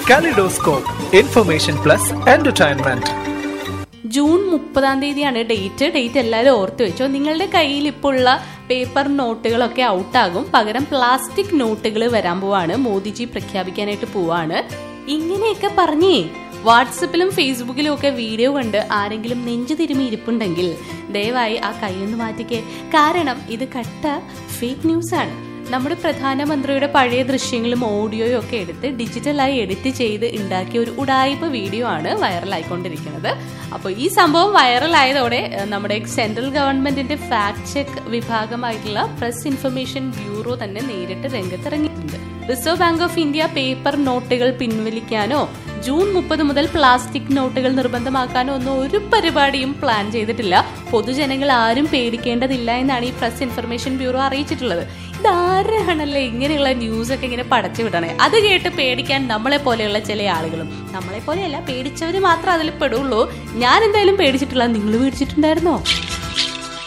kaleidoscope information plus entertainment June മുപ്പതാം തീയതിയാണ് date date എല്ലാവരും ഓർത്ത് വെച്ചോ നിങ്ങളുടെ കയ്യിൽ ഇപ്പോൾ ഉള്ള പേപ്പർ നോട്ടുകളൊക്കെ ഔട്ടാകും പകരം പ്ലാസ്റ്റിക് നോട്ടുകൾ വരാൻ പോവാണ് മോദിജി പ്രഖ്യാപിക്കാനായിട്ട് പോവാണ് ഇങ്ങനെയൊക്കെ പറഞ്ഞേ വാട്സപ്പിലും ഫേസ്ബുക്കിലും ഒക്കെ വീഡിയോ കണ്ട് ആരെങ്കിലും നെഞ്ചു തിരുമി ഇരിപ്പുണ്ടെങ്കിൽ ദയവായി ആ കൈയൊന്ന് മാറ്റിക്കേ കാരണം ഇത് കട്ട ഫേക്ക് ന്യൂസ് ആണ് നമ്മുടെ പ്രധാനമന്ത്രിയുടെ പഴയ ദൃശ്യങ്ങളും ഓഡിയോയും ഒക്കെ എടുത്ത് ഡിജിറ്റലായി എഡിറ്റ് ചെയ്ത് ഉണ്ടാക്കിയ ഒരു ഉടായ്പ വീഡിയോ ആണ് വൈറലായിക്കൊണ്ടിരിക്കുന്നത് അപ്പോൾ ഈ സംഭവം വൈറലായതോടെ ഏഹ്, നമ്മുടെ സെൻട്രൽ ഗവൺമെന്റിന്റെ ഫാക്ട് ചെക്ക് വിഭാഗമായിട്ടുള്ള പ്രസ് ഇൻഫർമേഷൻ ബ്യൂറോ തന്നെ നേരിട്ട് രംഗത്തിറങ്ങിയിട്ടുണ്ട് Reserve Bank of India paper നോട്ടുകൾ പിൻവലിക്കാനോ ജൂൺ മുപ്പത് മുതൽ പ്ലാസ്റ്റിക് നോട്ടുകൾ നിർബന്ധമാക്കാനോ ഒന്നും ഒരു പരിപാടിയും പ്ലാൻ ചെയ്തിട്ടില്ല പൊതുജനങ്ങൾ ആരും പേടിക്കേണ്ടതില്ല എന്നാണ് ഈ പ്രസ് ഇൻഫർമേഷൻ ബ്യൂറോ അറിയിച്ചിട്ടുള്ളത് ഇതാരാണല്ലേ ഇങ്ങനെയുള്ള ന്യൂസ് ഒക്കെ ഇങ്ങനെ പടച്ചു വിടണേ അത് കേട്ട് പേടിക്കാൻ നമ്മളെ പോലെയുള്ള ചില ആളുകളും നമ്മളെ പോലെയല്ല പേടിച്ചവര് മാത്രം അതിൽ പെടുള്ളൂ ഞാൻ എന്തായാലും പേടിച്ചിട്ടില്ല നിങ്ങൾ പേടിച്ചിട്ടുണ്ടായിരുന്നോ